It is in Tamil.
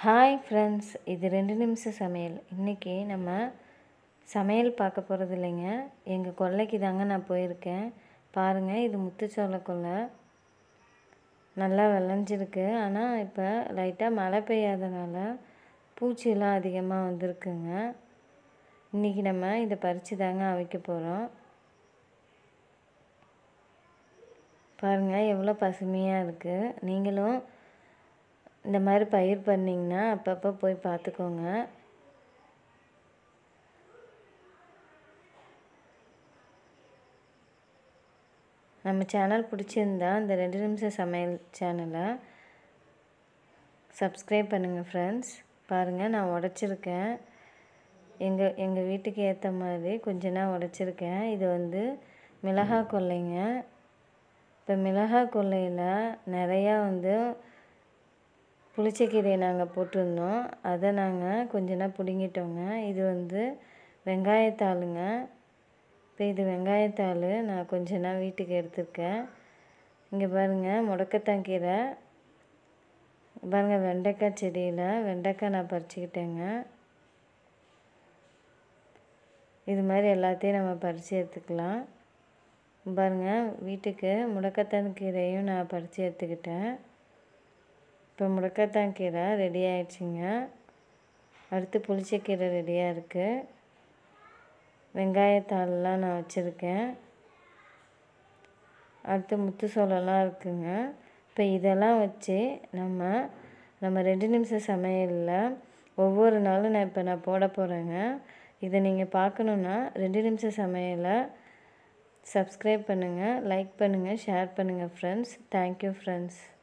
ஹாய் ஃப்ரெண்ட்ஸ் இது ரெண்டு நிமிஷம் சமையல் இன்றைக்கி நம்ம சமையல் பார்க்க போகிறது இல்லைங்க எங்கள் கொல்லைக்கு தாங்க நான் போயிருக்கேன் பாருங்கள் இது முத்துச்சோள கொல்லை நல்லா விளைஞ்சிருக்கு ஆனால் இப்போ லைட்டாக மழை பெய்யாதனால பூச்சியெல்லாம் அதிகமாக வந்திருக்குங்க இன்றைக்கி நம்ம இதை பறித்து தாங்க அவிக்க போகிறோம் பாருங்கள் எவ்வளோ பசுமையாக இருக்குது நீங்களும் இந்த மாதிரி பயிர் பண்ணிங்கன்னா அப்பப்போ போய் பார்த்துக்கோங்க நம்ம சேனல் பிடிச்சிருந்தா இந்த ரெண்டு நிமிஷம் சமையல் சேனலை சப்ஸ்கிரைப் பண்ணுங்கள் ஃப்ரெண்ட்ஸ் பாருங்கள் நான் உடச்சிருக்கேன் எங்கள் எங்கள் வீட்டுக்கு ஏற்ற மாதிரி கொஞ்ச நான் உடச்சிருக்கேன் இது வந்து மிளகா கொல்லைங்க இப்போ மிளகா கொல்லையில் நிறையா வந்து புளிச்சக்கீரையை நாங்கள் போட்டிருந்தோம் அதை நாங்கள் கொஞ்ச நாள் பிடுங்கிட்டோங்க இது வந்து வெங்காயத்தாளுங்க இப்போ இது வெங்காயத்தாள் நான் கொஞ்ச நாள் வீட்டுக்கு எடுத்திருக்கேன் இங்கே பாருங்கள் முடக்கத்தான் கீரை பாருங்கள் வெண்டைக்காய் செடியில் வெண்டைக்காய் நான் பறிச்சுக்கிட்டேங்க இது மாதிரி எல்லாத்தையும் நம்ம பறித்து எடுத்துக்கலாம் பாருங்கள் வீட்டுக்கு முடக்கத்தான் கீரையும் நான் பறித்து எடுத்துக்கிட்டேன் இப்போ முடக்கத்தான் கீரை ரெடி ஆயிடுச்சுங்க அடுத்து புளிச்சக்கீரை ரெடியாக இருக்குது வெங்காயத்தாளெலாம் நான் வச்சுருக்கேன் அடுத்து முத்து சோளம்லாம் இருக்குங்க இப்போ இதெல்லாம் வச்சு நம்ம நம்ம ரெண்டு நிமிஷம் சமையலில் ஒவ்வொரு நாளும் நான் இப்போ நான் போட போகிறேங்க இதை நீங்கள் பார்க்கணுன்னா ரெண்டு நிமிஷம் சமையலை சப்ஸ்கிரைப் பண்ணுங்கள் லைக் பண்ணுங்கள் ஷேர் பண்ணுங்கள் ஃப்ரெண்ட்ஸ் தேங்க்யூ ஃப்ரெண்ட்ஸ்